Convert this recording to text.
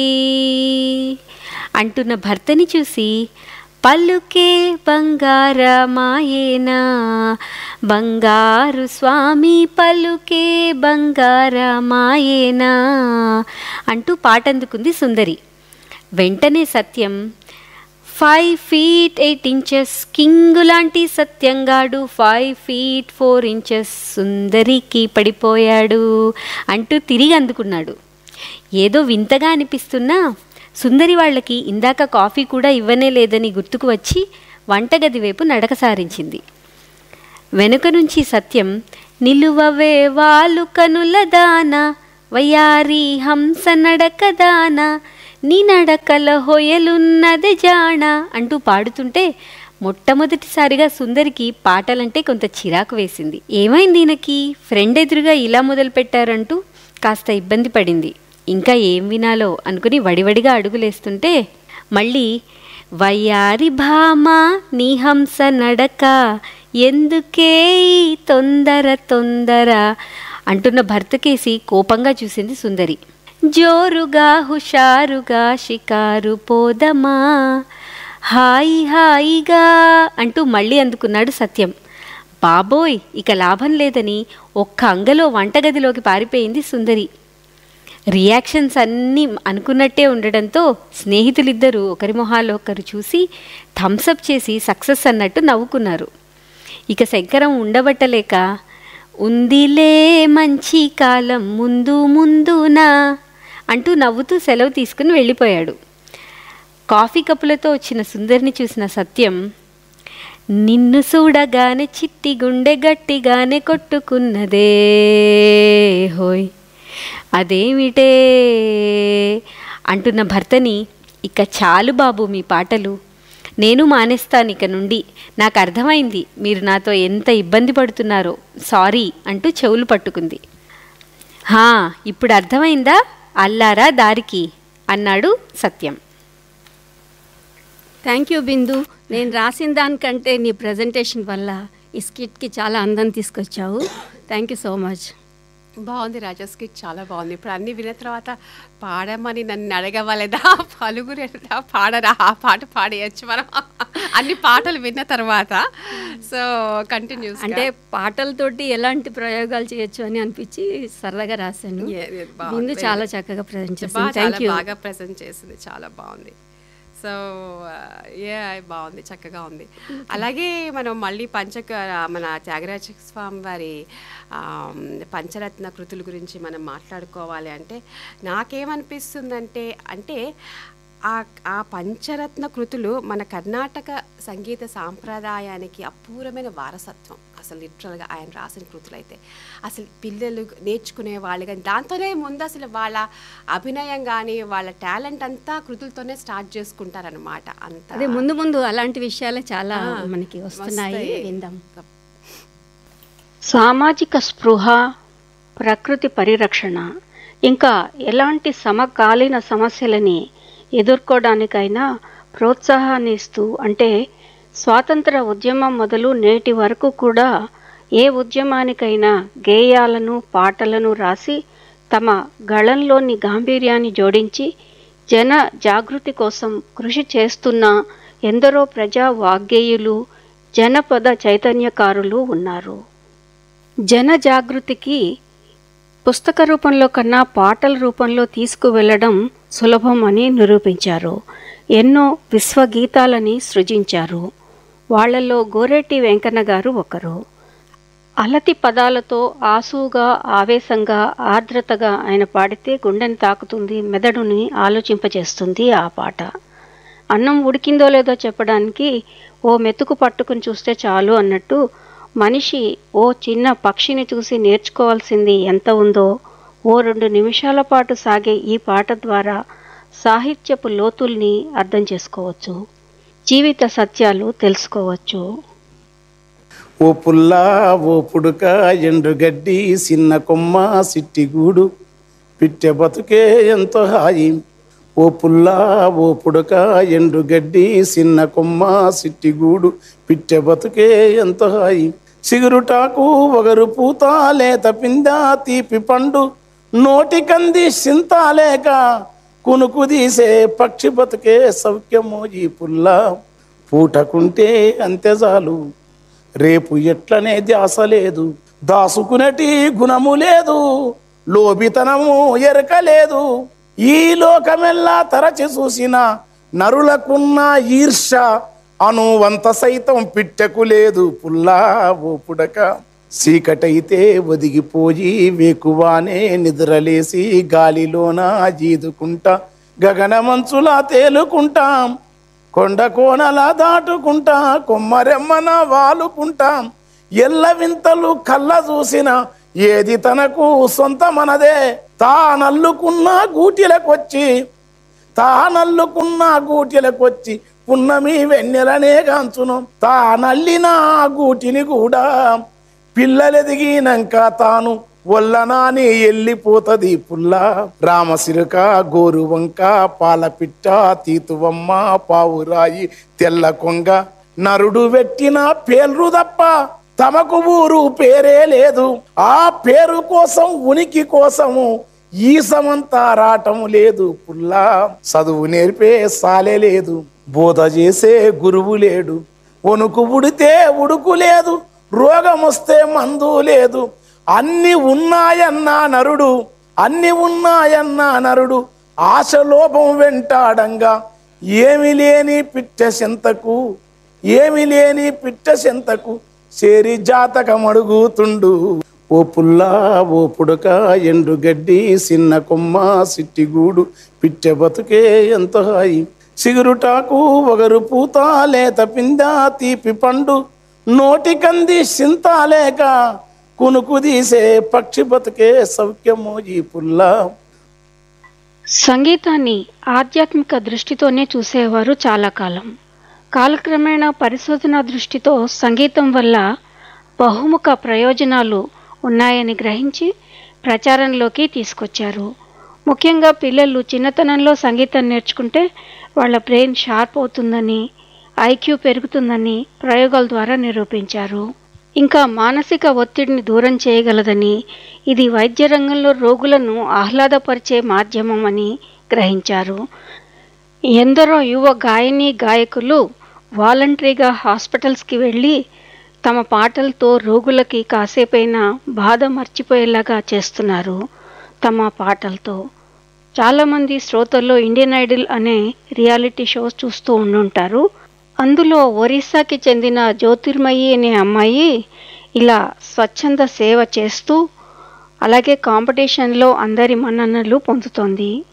అంటున్న భర్తని చూసి పలుకే బంగారమాయేనా బంగారు స్వామి పలుకే బంగారమాయేనా అంటూ పాట అందుకుంది సుందరి వెంటనే Satyam five feet eight inches king లాంటి సత్యంగాడు ఫైవ్ ఫీట్ ఫోర్ ఇంచెస్ సుందరికి పడిపోయాడు అంటూ తిరిగి అందుకున్నాడు ఏదో వింతగా అనిపిస్తున్నా సుందరి వాళ్ళకి ఇందాక కాఫీ కూడా ఇవ్వనే లేదని గుర్తుకు వచ్చి వంటగది వైపు నడక సారించింది వెనుక నుంచి సత్యం నిలువవే వాలు కనుల దాన వయారి హంస నడక దాన నీ నడకల హొయలున్నది జాణ అంటూ పాడుతుంటే మొట్టమొదటిసారిగా సుందరికి పాటలంటే కొంత చిరాకు వేసింది ఏమైంది ఈయనకి ఫ్రెండ్ ఎదురుగా ఇలా మొదలు పెట్టారంటూ కాస్త ఇబ్బంది పడింది ఇంకా ఏం వినాలో అనుకుని వడివడిగా అడుగులేస్తుంటే మళ్ళీ వయ్యారి భామ నీ హంస నడక ఎందుకే ఈ తొందర తొందర అంటున్న భర్తకేసి కోపంగా చూసింది సుందరి జోరుగా హుషారుగా షికారు పోదమా హాయి హాయిగా అంటూ మళ్ళీ అందుకున్నాడు సత్యం బాబోయ్ ఇక లాభం లేదని ఒక్క అంగలో వంటగదిలోకి పారిపోయింది సుందరి రియాక్షన్స్ అన్నీ అనుకున్నట్టే ఉండడంతో స్నేహితులిద్దరూ ఒకరి మొహాల్లో ఒకరు చూసి థమ్సప్ చేసి సక్సెస్ అన్నట్టు నవ్వుకున్నారు ఇక శంకరం ఉండబట్టలేక ఉందిలే మంచి కాలం ముందు ముందునా అంటూ నవ్వుతూ సెలవు తీసుకుని వెళ్ళిపోయాడు కాఫీ కప్పులతో వచ్చిన సుందరిని చూసిన సత్యం నిన్ను చూడగానే చిట్టి గుండె గట్టిగానే కొట్టుకున్నదే హోయ్ అదేమిటే అంటున్న భర్తని ఇక చాలు బాబు మీ పాటలు నేను మానేస్తాను ఇక నుండి నాకు అర్థమైంది మీరు నాతో ఎంత ఇబ్బంది పడుతున్నారో సారీ అంటూ చెవులు పట్టుకుంది హా ఇప్పుడు అర్థమైందా అల్లారా దారికి అన్నాడు సత్యం థ్యాంక్ యూ బిందు నేను రాసిన దానికంటే నీ ప్రజెంటేషన్ వల్ల ఈ స్కిట్కి చాలా అందం తీసుకొచ్చావు థ్యాంక్ యూ సో మచ్ బాగుంది రాజస్కి చాలా బాగుంది ఇప్పుడు అన్ని విన్న తర్వాత పాడమని నన్ను అడగవలేదా పలుగురు పాడరా ఆ పాట పాడేయచ్చు మనం అన్ని పాటలు విన్న తర్వాత సో కంటిన్యూస్ అంటే పాటలతోటి ఎలాంటి ప్రయోగాలు చేయొచ్చు అని అనిపించి సరదాగా రాశాను బిందు చాలా చక్కగా ప్రజెంట్ చేసింది థ్యాంక్ చాలా యూ బాగా ప్రజెంట్ చేసింది చాలా బాగుంది సో ఏ బాగుంది చక్కగా ఉంది అలాగే మనం మళ్ళీ పంచక మన త్యాగరాజ స్వామి వారి ఆమ్, పంచరత్న కృతుల గురించి మనం మాట్లాడుకోవాలి అంటే నాకేమనిపిస్తుందంటే అంటే ఆ ఆ పంచరత్న కృతులు మన కర్ణాటక సంగీత సాంప్రదాయానికి అపూర్వమైన వారసత్వం అసలు లిటరల్గా ఆయన రాసిన కృతులు అయితే అసలు పిల్లలు నేర్చుకునే వాళ్ళు కానీ దాంతోనే ముందు అసలు వాళ్ళ అభినయం కానీ వాళ్ళ టాలెంట్ అంతా కృతులతోనే స్టార్ట్ చేసుకుంటారనమాట అంత అదే ముందు ముందు అలాంటి విషయాలే చాలా ఆ, మనకి వస్తున్నాయి వస్తాయి. విందాం సామాజిక స్పృహ ప్రకృతి పరిరక్షణ ఇంకా ఎలాంటి సమకాలీన సమస్యలని ఎదుర్కోవడానికైనా ప్రోత్సాహాన్ని ఇస్తూ అంటే స్వాతంత్ర ఉద్యమం మొదలు నేటి వరకు కూడా ఏ ఉద్యమానికైనా గేయాలను పాటలను రాసి తమ గళంలోని గాంభీర్యాన్ని జోడించి జన జాగృతి కోసం కృషి చేస్తున్న ఎందరో ప్రజా వాగ్గేయులు జనపద చైతన్యకారులు ఉన్నారు జన జాగృతికి పుస్తక రూపంలో కన్నా పాటల రూపంలో తీసుకువెళ్ళడం సులభం అని నిరూపించారు ఎన్నో విశ్వగీతాలని సృజించారు వాళ్ళల్లో గోరెట్టి వెంకన్న గారు ఒకరు అలతి పదాలతో ఆసుగా ఆవేశంగా ఆర్ద్రతగా ఆయన పాడితే గుండెని తాకుతుంది మెదడుని ఆలోచింపజేస్తుంది ఆ పాట అన్నం ఉడికిందో లేదో చెప్పడానికి ఓ మెతుకు పట్టుకుని చూస్తే చాలు అన్నట్టు మనిషి ఓ చిన్న పక్షిని చూసి నేర్చుకోవాల్సింది ఎంత ఉందో ఓ రెండు నిమిషాల పాటు సాగే ఈ పాట ద్వారా సాహిత్యపు లోతుల్ని అర్థం చేసుకోవచ్చు జీవిత సత్యాలు తెలుసుకోవచ్చు ఓ పుల్ల ఓ పుడుక ఎండుగడ్డి చిన్న కొమ్మ సిట్టిగూడు పిట్టె బతుకే ఎంతో హాయి ఓ పుల్ల ఓ పుడక ఎండుగడ్డి చిన్న కొమ్మ సిట్టిగూడు పిట్టె బతుకే ఎంతో హాయి చిగురుటాకు ఒగరు పూత లేత పింద తీపి పండు నోటి కంది సింతాలేక కునుకు తీసే పక్షి బతుకే సౌఖ్యము ఈ పుల్ల పూటకుంటే అంతే చాలు రేపు ఎట్లనే ధ్యాస లేదు దాసుకునేటి గుణము లేదు లోబితనము ఎరక లేదు ఈ లోకమెల్లా తరచి చూసిన నరులకున్న ఈర్ష అనువంత సైతం పిట్టకు లేదు పుల్లా ఓ పుడక చీకటైతే ఒదిగిపోయి వేకువానే నిద్రలేసి గాలిలోన జీదుకుంటా గగనమంచులా తేలుకుంటాం కొండ కోనలా దాటుకుంటా కొమ్మరెమ్మన వాలుకుంటాం ఎల్ల వింతలు కళ్ళ చూసిన ఏది తనకు సొంతమనదే తానల్లుకున్న గూటిలకొచ్చి తానల్లుకున్న గూటిలకొచ్చి పున్నమి వెన్నెలనే కాంచును తానల్లిన ఆ గూటిని కూడా పిల్లలెదిగినాక తాను వల్లనాని వెళ్ళిపోతది పుల్ల రామసిరుక గోరువంక పాలపిట్ట తీతువమ్మ పావురాయి తెల్ల కొంగ నరుడు పెట్టిన పేర్లు తప్ప తమకు ఊరు పేరే లేదు ఆ పేరు కోసం ఉనికి కోసము ఈ సమంతా రాటము లేదు పుల్లా చదువు నేర్పే సాలే లేదు బోధ చేసే గురువు లేడు వణుకు ఉడితే ఉడుకు లేదు రోగం వస్తే మందు లేదు అన్ని ఉన్నాయన్నా నరుడు అన్ని ఉన్నాయన్నా నరుడు ఆశలోభం వెంటాడంగా ఏమి లేని పిట్ట సింతకు ఏమి లేని పిట్ట సింతకు చేరి జాతకం అడుగుతుండు ఓ పుల్ల ఓ పుడక ఎండు గడ్డి చిన్న కొమ్మ సిట్టిగూడు పిట్టె బతుకే ఎంత హాయి సిగురుటాకు ఒగరు పూత లేత పింద తీపి పండు నోటికంది సింతాలేక కునుకు తీసే పక్షి బతుకే సౌఖ్యము ఈ పుల్ల సంగీతాన్ని ఆధ్యాత్మిక దృష్టితోనే చూసేవారు చాలా కాలం కాలక్రమేణా పరిశోధన దృష్టితో సంగీతం వల్ల బహుముఖ ప్రయోజనాలు ఉన్నాయని గ్రహించి ప్రచారంలోకి తీసుకొచ్చారు ముఖ్యంగా పిల్లలు చిన్నతనంలో సంగీతం నేర్చుకుంటే వాళ్ళ బ్రెయిన్ షార్ప్ అవుతుందని ఐక్యూ పెరుగుతుందని ప్రయోగాల ద్వారా నిరూపించారు ఇంకా మానసిక ఒత్తిడిని దూరం చేయగలదని ఇది వైద్య రంగంలో రోగులను ఆహ్లాదపరిచే మాధ్యమం అని గ్రహించారు ఎందరో యువ గాయని గాయకులు వాలంటరీగా హాస్పిటల్స్కి వెళ్ళి తమ పాటలతో రోగులకి కాసేపైనా బాధ మర్చిపోయేలాగా చేస్తున్నారు తమ పాటలతో చాలామంది శ్రోతల్లో ఇండియన్ ఐడల్ అనే రియాలిటీ షోస్ చూస్తూ ఉండుంటారు అందులో ఒరిస్సాకి చెందిన జ్యోతిర్మయి అనే అమ్మాయి ఇలా స్వచ్ఛంద సేవ చేస్తూ అలాగే కాంపిటీషన్లో అందరి మన్ననలు పొందుతోంది